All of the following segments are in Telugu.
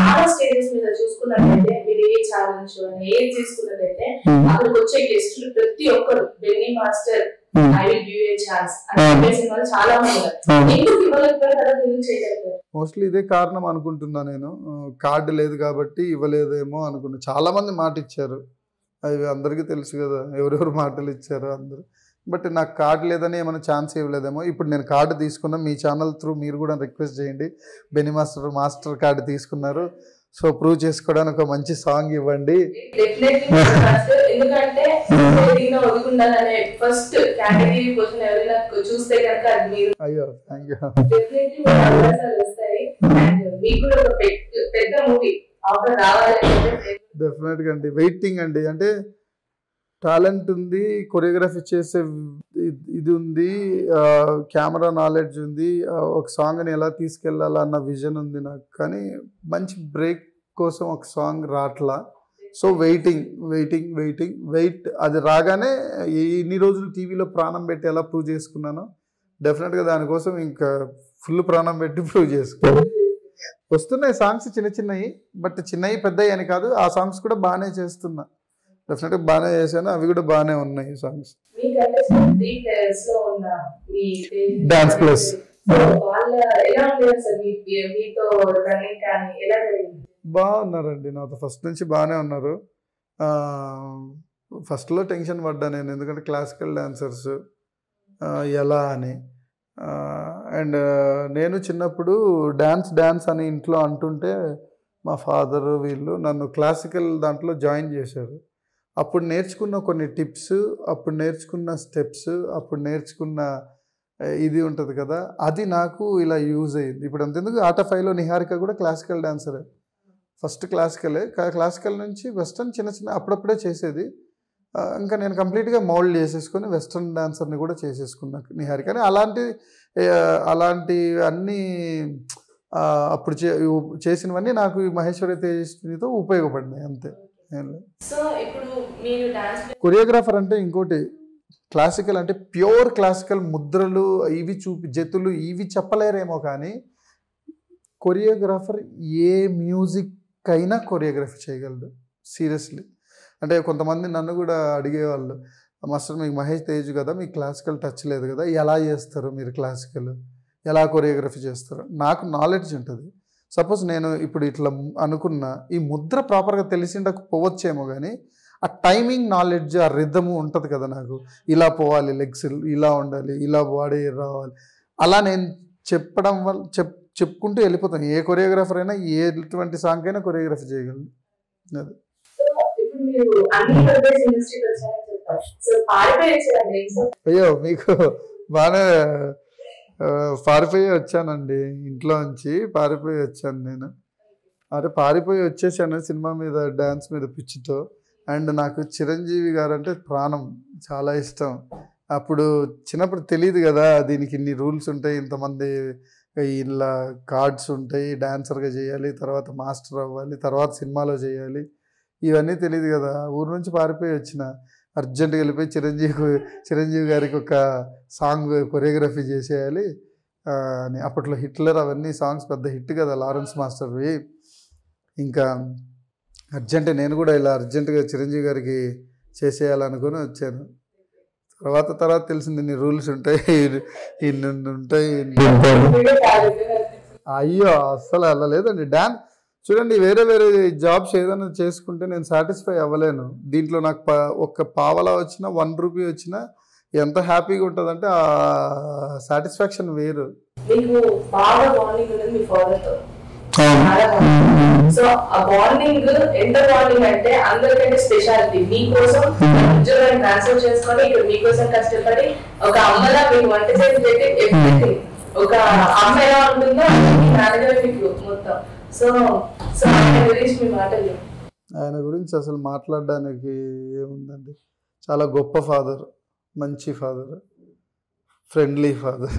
చాలా స్టేజెస్ మీద చూసుకున్నట్లయితే మీరు ఏ ఛాలెంజ్ అని ఏది తీసుకున్నట్లయితే అక్కడికి వచ్చే గెస్టులు ప్రతి ఒక్కరు Benny master I will give a chance అని అవును. చెప్పేసిన వాళ్ళు చాలా మంది ఉన్నారు ఎందుకు ఇవ్వలేకపోయారు కదా ఎందుకు చేయలేకపోయారు మోస్ట్లీ ఇదే కారణం అనుకుంటున్నా నేను ఆ, కార్డు లేదు కాబట్టి ఇవ్వలేదేమో అనుకున్నా చాలా మంది మాట ఇచ్చారు అవి అందరికీ తెలుసు కదా ఎవరెవరు మాటలు ఇచ్చారు అందరూ బట్ నాకు కార్డు లేదని ఏమైనా ఛాన్స్ ఇవ్వలేదేమో ఇప్పుడు నేను కార్డు తీసుకున్నా మీ ఛానల్ త్రూ మీరు కూడా రిక్వెస్ట్ చేయండి బెని మాస్టర్ మాస్టర్ కార్డు తీసుకున్నారు సో ప్రూవ్ చేసుకోవడానికి ఒక మంచి సాంగ్ ఇవ్వండి డెఫినెట్లీ ఎందుకంటే ఎదిగిన ఒదుకుండాలనే ఫస్ట్ కేటగిరీ క్వశ్చన్ ఎవరైనా చూస్తే కనుక అది మీరు అయ్యో థ్యాంక్ యూ డెఫినెట్లీ మీకు అవకాశాలు వస్తాయి అండ్ మీకు కూడా ఒక పెద్ద- పెద్ద మూవీ ఆఫర్ రావాలంటే డెఫినెట్గా అండి వెయిటింగ్ అండి అంటే టాలెంట్ ఉంది కొరియోగ్రఫీ చేసే ఇ- ఇది ఉంది కెమెరా నాలెడ్జ్ ఉంది ఆ, ఒక సాంగ్ని ఎలా తీసుకెళ్ళాలన్న విజన్ ఉంది నాకు కానీ మంచి బ్రేక్ కోసం ఒక సాంగ్ రాట్లా so waiting waiting waiting wait అది రాగానే ఈ ఇన్ని రోజులు టీవీలో ప్రాణం పెట్టి ఎలా ప్రూవ్ చేసుకున్నానో డెఫినెట్గా దానికోసం ఇంకా ఫుల్ ప్రాణం పెట్టి ప్రూవ్ చేసుకున్నాను వస్తున్నాయి సాంగ్స్ చిన్న చిన్నవి బట్ చిన్నవి పెద్దవి అని కాదు ఆ సాంగ్స్ కూడా బాగానే చేస్తున్నా డెఫినెట్గా బాగానే చేశాను అవి కూడా బాగానే ఉన్నాయి సాంగ్స్ మీకంటే త్రీ ప్లేయర్స్ లో ఉన్న మీ Dance plus. సో వాళ్ళ ఎలా ఉండేది సార్ మీ మీతో రన్నింగ్ కానీ ఎలా జరిగింది బాగున్నారండి నాతో ఫస్ట్ నుంచి బాగానే ఉన్నారు ఆ, ఫస్ట్లో టెన్షన్ పడ్డా నేను ఎందుకంటే క్లాసికల్ డాన్సర్స్ ఎలా అని అండ్ నేను చిన్నప్పుడు డ్యాన్స్ డ్యాన్స్ అని ఇంట్లో అంటుంటే మా ఫాదర్ వీళ్ళు నన్ను క్లాసికల్ దాంట్లో జాయిన్ చేశారు అప్పుడు నేర్చుకున్న కొన్ని టిప్స్ అప్పుడు నేర్చుకున్న స్టెప్స్ అప్పుడు నేర్చుకున్న ఆ, ఇది ఉంటుంది కదా అది నాకు ఇలా యూజ్ అయ్యింది ఇప్పుడు అంతెందుకు ఆట ఫైవ్లో నిహారిక కూడా క్లాసికల్ డాన్సరే ఫస్ట్ క్లాసికలే కా- క్లాసికల్ నుంచి వెస్ట్రన్ చిన్న చిన్న అప్పుడప్పుడే చేసేది ఆ, ఇంకా నేను కంప్లీట్గా మౌల్డ్ చేసేసుకొని వెస్ట్రన్ డాన్సర్ని కూడా చేసేసుకున్నా నిహారిక కానీ అలాంటి ఏ, అలాంటి అన్నీ ఆ, అప్పుడు చే చేసినవన్నీ నాకు ఈ మహేశ్వరి తేజస్వినితో ఉపయోగపడినాయి అంతే ఏం లేదు సో ఇప్పుడు మీరు డాన్స్ కొరియోగ్రాఫర్ అంటే ఇంకోటి క్లాసికల్ అంటే ప్యూర్ క్లాసికల్ ముద్రలు ఇవి చూపి జతులు ఇవి చెప్పలేరేమో కానీ కొరియోగ్రాఫర్ ఏ మ్యూజిక్ అయినా కొరియోగ్రఫీ చేయగలడు సీరియస్లీ అంటే కొంతమంది నన్ను కూడా అడిగేవాళ్ళు మాస్టర్ మీకు మహేష్ తేజ్ కదా మీకు క్లాసికల్ టచ్ లేదు కదా ఎలా చేస్తారు మీరు క్లాసికల్ ఎలా కొరియోగ్రఫీ చేస్తారు నాకు నాలెడ్జ్ ఉంటుంది సపోజ్ నేను ఇప్పుడు ఇట్లా అనుకున్న ఈ ముద్ర ప్రాపర్గా తెలిసిండకపోవచ్చేమో కానీ ఆ టైమింగ్ నాలెడ్జ్ ఆ రిథము ఉంటుంది కదా నాకు ఇలా పోవాలి లెగ్స్ ఇలా ఉండాలి ఇలా బాడీ రావాలి అలా నేను చెప్పడం వల్ల చెప్ చెప్పుకుంటూ వెళ్ళిపోతాను ఏ కొరియోగ్రాఫర్ అయినా ఎటువంటి సాంగ్ అయినా కొరియోగ్రఫీ చేయగలను అది సో ఇప్పుడు మీరు అన్ని ప్రదేశ్ ఇండస్ట్రీకి వచ్చారని చెప్తారు సో పారిపోయి వచ్చారండి సో అయ్యో మీకు బాగానే ఆ, పారిపోయి వచ్చానండి ఇంట్లో నుంచి పారిపోయి వచ్చాను నేను అరే పారిపోయి వచ్చేసాను సినిమా మీద డ్యాన్స్ మీద పిచ్చితో అండ్ నాకు చిరంజీవి గారు అంటే ప్రాణం చాలా ఇష్టం అప్పుడు చిన్నప్పుడు తెలియదు కదా దీనికి ఇన్ని రూల్స్ ఉంటాయి ఇంతమంది ఇలా కార్డ్స్ ఉంటాయి డాన్సర్గా చేయాలి తర్వాత మాస్టర్ అవ్వాలి తర్వాత సినిమాలో చేయాలి ఇవన్నీ తెలియదు కదా ఊరు నుంచి పారిపోయి వచ్చిన అర్జెంట్గా వెళ్ళిపోయి చిరంజీవి చిరంజీవి గారికి ఒక సాంగ్ కొరియోగ్రఫీ చేసేయాలి ఆ, అని అప్పట్లో హిట్లర్ అవన్నీ సాంగ్స్ పెద్ద హిట్ కదా లారెన్స్ మాస్టర్వి ఇంకా అర్జెంట్ నేను కూడా ఇలా అర్జెంటుగా చిరంజీవి గారికి చేసేయాలనుకుని వచ్చాను తర్వాత తర్వాత తెలిసింది ఇన్ని రూల్స్ ఉంటాయి ఇన్ని ఉంటాయి ఇన్ని ఉంటాయి. వీడియో కాదు అయ్యో అస్సలు అలా లేదండి డాన్ చూడండి వేరే వేరే జాబ్స్ ఏదైనా చేసుకుంటే నేను సాటిస్ఫై అవ్వలేను దీంట్లో నాకు ప ఒక్క పావలా వచ్చినా వన్ రూపీ వచ్చినా ఎంత హ్యాపీగా ఉంటుందంటే ఆ సాటిస్ఫాక్షన్ వేరు మీకు బాగా బాండింగ్ ఉన్నది మీ ఫాదర్ తో చాలా బాగుంది సో ఆ బాండింగ్ ఎంత బాండింగ్ అంటే అందరికంటే స్పెషాలిటీ మీకోసం ఉద్యోగాన్ని ట్రాన్స్ఫర్ చేసుకొని ఇక్కడ మీకోసం కష్టపడి ఒక అమ్మలా మీకు వంట చేసి పెట్టి ఎవ్రీథింగ్ ఒక అమ్మ ఎలా ఉంటుందో అలా మీ నాన్నగారు మీకు మొత్తం సో సో ఆయన గురించి మీ మాటలు ఆయన గురించి అసలు మాట్లాడడానికి ఏముందండి చాలా గొప్ప ఫాదర్ మంచి ఫాదర్ ఫ్రెండ్లీ ఫాదర్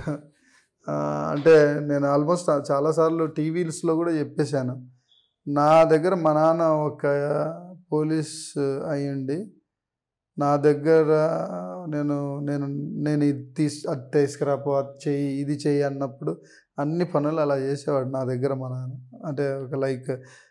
అంటే నేను ఆల్మోస్ట్ చాలాసార్లు టీవీస్లో కూడా చెప్పేశాను నా దగ్గర మా నాన్న ఒక పోలీస్ అయ్యండి నా దగ్గర నేను నేను నేను ఇది తీసి అది తీసుకురాపో అది చెయ్యి ఇది చెయ్యి అన్నప్పుడు అన్ని పనులు అలా చేసేవాడు నా దగ్గర మా నాన్న అంటే ఒక లైక్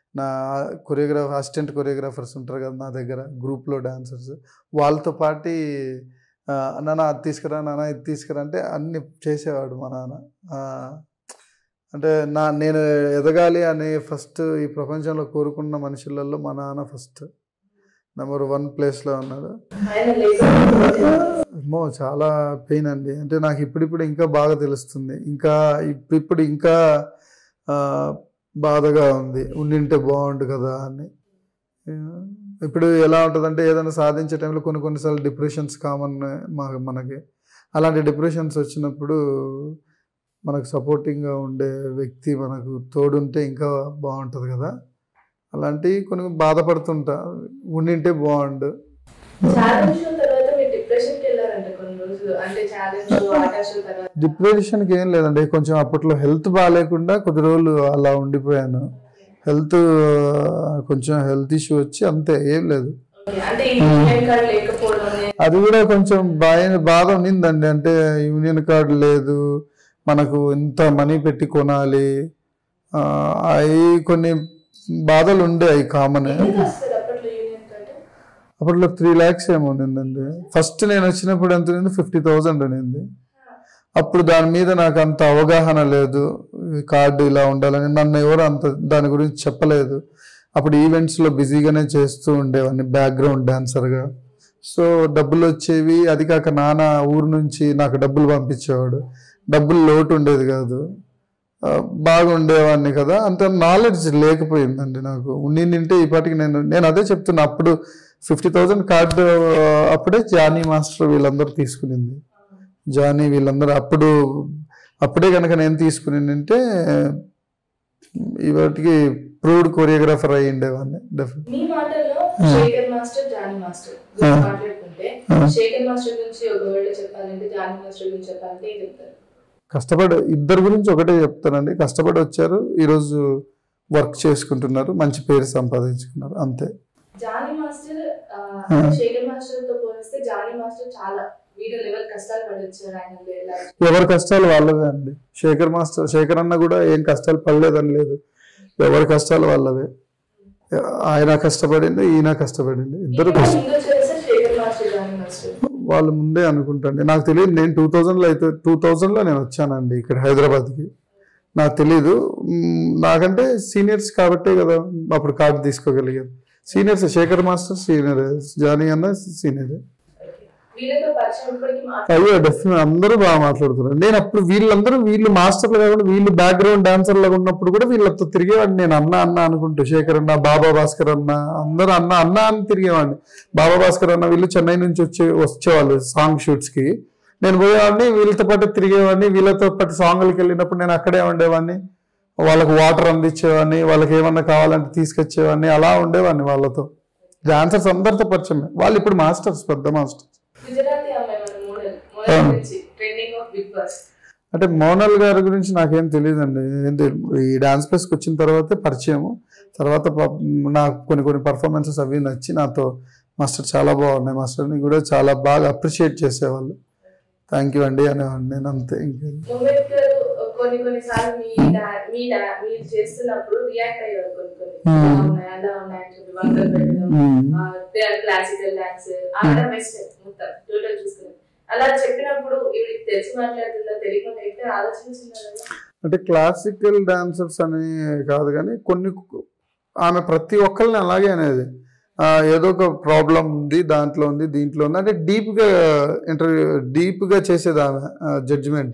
నా కొరియోగ్రాఫర్ అసిస్టెంట్ కొరియోగ్రాఫర్స్ ఉంటారు కదా నా దగ్గర గ్రూప్లో డాన్సర్స్ వాళ్ళతో పాటు ఆ, నాన్న అది తీసుకురా నాన్న ఇది తీసుకురా అంటే అన్ని చేసేవాడు మా నాన్న ఆ, అంటే నా నేను ఎదగాలి అనే ఫస్ట్ ఈ ప్రపంచంలో కోరుకున్న మనుషులలో మా నాన్న ఫస్ట్ నెంబర్ వన్ ప్లేస్లో ఉన్నాడు ఆయన లేకపోతే ఏమో చాలా పెయిన్ అండి అంటే నాకు ఇప్పుడిప్పుడు ఇంకా బాగా తెలుస్తుంది ఇంకా ఇప్పుడిప్పుడు ఇంకా ఆ, బాధగా ఉంది ఉండింటే బాగుండు కదా అని ఆ, ఇప్పుడు ఎలా ఉంటుందంటే ఏదైనా సాధించే టైంలో కొన్ని కొన్నిసార్లు డిప్రెషన్స్ కామన్ మా మనకి అలాంటి డిప్రెషన్స్ వచ్చినప్పుడు మనకు సపోర్టింగ్గా ఉండే వ్యక్తి మనకు తోడుంటే ఇంకా బాగుంటుంది కదా అలాంటివి కొన్ని బాధపడుతుంటా ఉండింటే బాగుండు ఛాలెంజ్ షో తర్వాత మీరు డిప్రెషన్ కి వెళ్ళారంట కొన్ని రోజులు అంటే ఛాలెంజ్ షో ఆటా షో తర్వాత డిప్రెషన్కి ఏం లేదండి కొంచెం అప్పట్లో హెల్త్ బాగాలేకుండా కొద్ది రోజులు అలా ఉండిపోయాను హెల్త్ కొంచెం హెల్త్ ఇష్యూ వచ్చి అంతే ఏం లేదు Okay, అంటే ఈ యూనియన్ కార్డ్ లేకపోవడం అనేది అది కూడా కొంచెం బాధ బాధ ఉన్నిందండి అంటే యూనియన్ కార్డు లేదు మనకు ఇంత మనీ పెట్టి కొనాలి ఆ, అవి కొన్ని బాధలు ఉండే అవి కామన్ ఎందుకు వస్తుంది అప్పట్లో యూనియన్ కార్డ్ అప్పట్లో త్రీ ల్యాక్స్ ఏమో ఉన్నిందండి ఫస్ట్ నేను వచ్చినప్పుడు ఎంత ఉంది ఫిఫ్టీ థౌజండ్ ఉన్నింది అప్పుడు దాని మీద నాకు అంత అవగాహన లేదు ఈ కార్డు ఇలా ఉండాలని నన్ను ఎవరు అంత దాని గురించి చెప్పలేదు అప్పుడు ఈవెంట్స్లో బిజీగానే చేస్తూ ఉండేవాడిని బ్యాక్గ్రౌండ్ డాన్సర్గా సో డబ్బులు వచ్చేవి అది కాక నాన్న ఊరు నుంచి నాకు డబ్బులు పంపించేవాడు డబ్బులు లోటు ఉండేది కాదు ఆ, బాగా ఉండేవాడిని కదా అంత నాలెడ్జ్ లేకపోయిందండి నాకు ఉండింటే ఈ పాటికి నేను నేను అదే చెప్తున్నా అప్పుడు ఫిఫ్టీ థౌజండ్ కార్డు అప్పుడే జానీ మాస్టర్ వీళ్ళందరూ తీసుకునింది జానీ వీళ్ళందరూ అప్పుడు అప్పుడే కనుక నేను తీసుకుని అంటే ఇవాటికి ప్రూవ్డ్ కొరియోగ్రాఫర్ అయ్యి ఉండేవాడిని డెఫినెట్ మీ మాటల్లో శేఖర్ మాస్టర్ జానీ మాస్టర్ గురించి మాట్లాడుకుంటే శేఖర్ మాస్టర్ గురించి ఒక వర్డ్ చెప్పాలంటే జానీ మాస్టర్ గురించి చెప్పాలంటే ఏం చెప్తారు కష్టపడి ఇద్దరు గురించి ఒకటే చెప్తానండి కష్టపడి వచ్చారు ఈరోజు వర్క్ చేసుకుంటున్నారు మంచి పేరు సంపాదించుకున్నారు అంతే జానీ మాస్టర్ ఆ, శేఖర్ మాస్టర్ తో పోలిస్తే జానీ మాస్టర్ చాలా వీడియో లెవెల్ కష్టాలు పడి వచ్చారు ఆయన ఎలా ఎవరి కష్టాలు వాళ్ళవే అండి శేఖర్ మాస్టర్ శేఖర్ అన్న కూడా ఏం కష్టాలు పడలేదని లేదు ఎవరి కష్టాలు వాళ్ళవే ఆయన కష్టపడింది ఈయన కష్టపడింది ఇద్దరు ఇంకా కష్ట ముందు వచ్చేసి శేఖర్ మాస్టర్ జానీ మాస్టర్ వాళ్ళు ముందే అనుకుంటండి నాకు తెలియదు నేను టూ థౌజండ్లో అయితే టూ థౌజండ్లో నేను వచ్చానండి ఇక్కడ హైదరాబాద్కి నాకు తెలీదు మ్మ్, నాకంటే సీనియర్స్ కాబట్టే కదా అప్పుడు కార్డు తీసుకోగలిగారు seniors Shekhar master senior Johnny అన్న సీనియర్ వీళ్ళతో పరిచయం ఇప్పటికీ మాట్లాడు అయ్యో డెఫినెట్ అందరూ బాగా మాట్లాడుతున్నారు నేను అప్పుడు వీళ్ళందరూ వీళ్ళు మాస్టర్లు కాకుండా వీళ్ళు బ్యాక్గ్రౌండ్ డాన్సర్లుగా ఉన్నప్పుడు కూడా వీళ్ళతో తిరిగేవాడిని నేను అన్న అన్న అనుకుంటూ శేఖర్ అన్న బాబా భాస్కర్ అన్న అందరూ అన్న అన్న అని తిరిగేవాడిని బాబా భాస్కర్ అన్న వీళ్ళు చెన్నై నుంచి వచ్చే వచ్చేవాళ్ళు సాంగ్ షూట్స్ కి నేను పోయేవాడిని వీళ్ళతో పాటు తిరిగేవాడిని వీళ్ళతో పాటు సాంగ్లకి వెళ్ళినప్పుడు నేను అక్కడే ఉండేవాడిని వాళ్ళకి వాటర్ అందించేవాడిని వాళ్ళకి ఏమన్నా కావాలంటే తీసుకొచ్చేవాడిని అలా ఉండేవాడిని వాళ్ళతో డాన్సర్స్ అందరితో పరిచయమే వాళ్ళు ఇప్పుడు మాస్టర్స్ పెద్ద మాస్టర్స్ గుజరాతీ అమ్మాయి మన మోడల్ మోడల్ గురించి ట్రెండింగ్ ఆఫ్ బిగ్ బాస్ అంటే మోనల్ గారి గురించి నాకేం తెలియదండి ఏంటి ఈ డాన్స్ ప్లేస్కి వచ్చిన తర్వాతే పరిచయం తర్వాత ప- నాకు కొన్ని కొన్ని పర్ఫార్మెన్సెస్ అవి నచ్చి నాతో మాస్టర్ చాలా బాగున్నాయి మాస్టర్ని కూడా చాలా బాగా అప్రిషియేట్ చేసేవాళ్ళు థ్యాంక్ యూ అండి అనేవాడిని నేను అంతే ఇంకేం మొమెట్ గారు కొన్ని కొన్ని సార్లు మీ డా- మీ డా- మీరు చేస్తున్నప్పుడు రియాక్ట్ అయ్యారు కొన్ని కొన్ని Hmm. ఇలా ఉన్నాయి అలా ఉన్నాయి అని చెప్పి వంకలు పెట్టడం మ్మ్. క్లాసికల్ డాన్స్ ఆడ వెస్టర్న్ మొత్తం టోటల్ చూసుకున్నాం అలా చెప్పినప్పుడు ఇవి తెలిసి మాట్లాడుతుందా తెలియకుండా అయితే ఆలోచించున్నారు అంటే క్లాసికల్ డాన్సర్స్ అని కాదు కానీ కొన్ని ఆమె ప్రతి ఒక్కరిని అలాగే అనేది ఆ, ఏదో ఒక ప్రాబ్లం ఉంది దాంట్లో ఉంది దీంట్లో ఉంది అంటే డీప్గా ఇంటర్వ్యూ డీప్గా చేసేది ఆమె జడ్జిమెంట్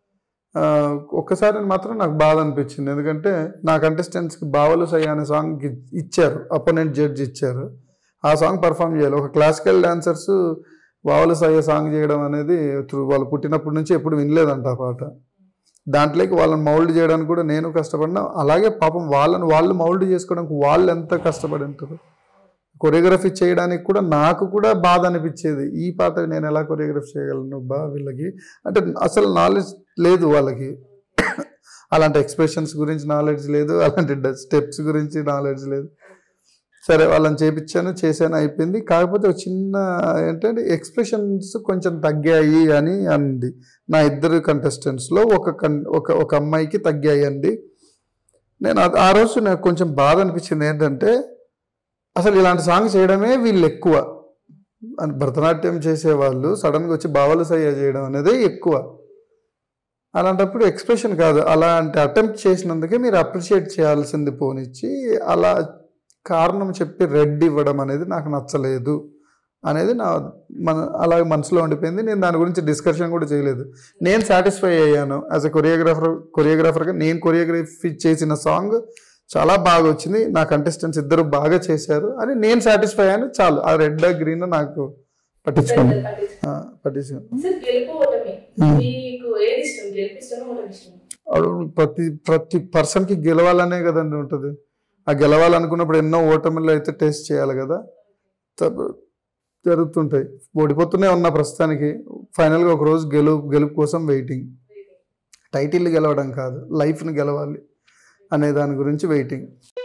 ఒక్కసారి మాత్రం నాకు బాధ అనిపించింది ఎందుకంటే నా కంటెస్టెంట్స్కి బావలు సై అనే సాంగ్ ఇచ్చారు అపోనెంట్ జడ్జి ఇచ్చారు ఆ సాంగ్ పర్ఫామ్ చేయాలి ఒక క్లాసికల్ డాన్సర్స్ బావలు సయ్య సాంగ్ చేయడం అనేది through వాళ్ళు పుట్టినప్పటి నుంచి ఎప్పుడు వినలేదంట ఆ పాట దాంట్లోకి వాళ్ళని మౌల్డ్ చేయడానికి కూడా నేను కష్టపడినా అలాగే పాపం వాళ్ళని వాళ్ళు మౌల్డ్ చేసుకోవడానికి వాళ్ళు ఎంత కష్టపడి ఉంటారు కొరియోగ్రఫీ చేయడానికి కూడా నాకు కూడా బాధ అనిపించేది ఈ పాట నేను ఎలా కొరియోగ్రఫీ చేయగలను బా వీళ్ళకి అంటే అసలు నాలెడ్జ్ లేదు వాళ్ళకి అలాంటి ఎక్స్ప్రెషన్స్ గురించి నాలెడ్జ్ లేదు అలాంటి స్టెప్స్ గురించి నాలెడ్జ్ లేదు సరే వాళ్ళని చేపించాను చేశాను అయిపోయింది కాకపోతే ఒక చిన్న ఏంటంటే ఎక్స్ప్రెషన్స్ కొంచెం తగ్గాయి అని అంది నా ఇద్దరు కంటెస్టెంట్స్లో ఒక కన్ ఒక ఒక అమ్మాయికి తగ్గాయి అండి నేను ఆ- ఆ రోజు నాకు కొంచెం బాధ అనిపించింది ఏంటంటే అసలు ఇలాంటి సాంగ్ చేయడమే వీళ్ళు ఎక్కువ అని భరతనాట్యం చేసేవాళ్ళు సడన్గా వచ్చి బావలు సయ్య చేయడం అనేది ఎక్కువ అలాంటప్పుడు ఎక్స్ప్రెషన్ కాదు అలాంటి అటెంప్ట్ చేసినందుకే మీరు అప్రిషియేట్ చేయాల్సింది పోనిచ్చి అలా కారణం చెప్పి రెడ్ ఇవ్వడం అనేది నాకు నచ్చలేదు అనేది నా మన అలా మనసులో ఉండిపోయింది నేను దాని గురించి డిస్కషన్ కూడా చేయలేదు నేను సాటిస్ఫై అయ్యాను యాజ్ ఎ కొరియోగ్రాఫర్ కొరియోగ్రాఫర్గా నేను కొరియోగ్రఫీ చేసిన సాంగ్ చాలా బాగా వచ్చింది నా కంటెస్టెంట్స్ ఇద్దరు బాగా చేశారు అని నేను సాటిస్ఫై అయ్యాను చాలు ఆ రెడ్ గ్రీన్ నాకు పట్టించుకోండి ఆ, పట్టించుకోండి సార్ గెలుపు ఓటమి మీకు ఏది ఇష్టం గెలుపు ఇష్టం ఓటమి ఇష్టం అప్పుడు ప్రతి ప్రతి పర్సన్కి గెలవాలనే కదండి ఉంటుంది ఆ గెలవాలనుకున్నప్పుడు ఎన్నో ఓటమిలు అయితే టేస్ట్ చేయాలి కదా తప్ప- జరుగుతుంటాయి ఓడిపోతూనే ఉన్నా ప్రస్తుతానికి ఫైనల్గా ఒక రోజు గెలుపు గెలుపు కోసం వెయిటింగ్ టైటిల్ గెలవడం కాదు లైఫ్ని గెలవాలి అనే దాని గురించి వెయిటింగ్